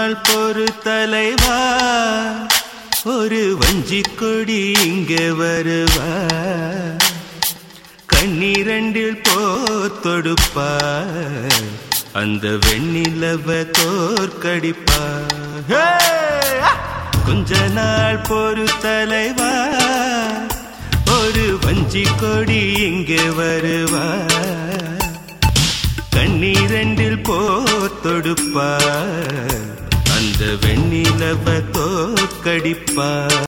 நாள் பொறு தலைவா ஒரு வஞ்சி கொடி இங்கே வருவா கண்ணீரண்டில் போத்தொடுப்பா அந்த வெண்ணிலவ தோற்கடிப்பா ஹே! கொஞ்ச நாள் பொறு தலைவா ஒரு வஞ்சி கொடி இங்கே வருவா கண்ணீரண்டில் போத்தொடுப்பா அந்த வெண்ணிலவ தோற்கடிப்பா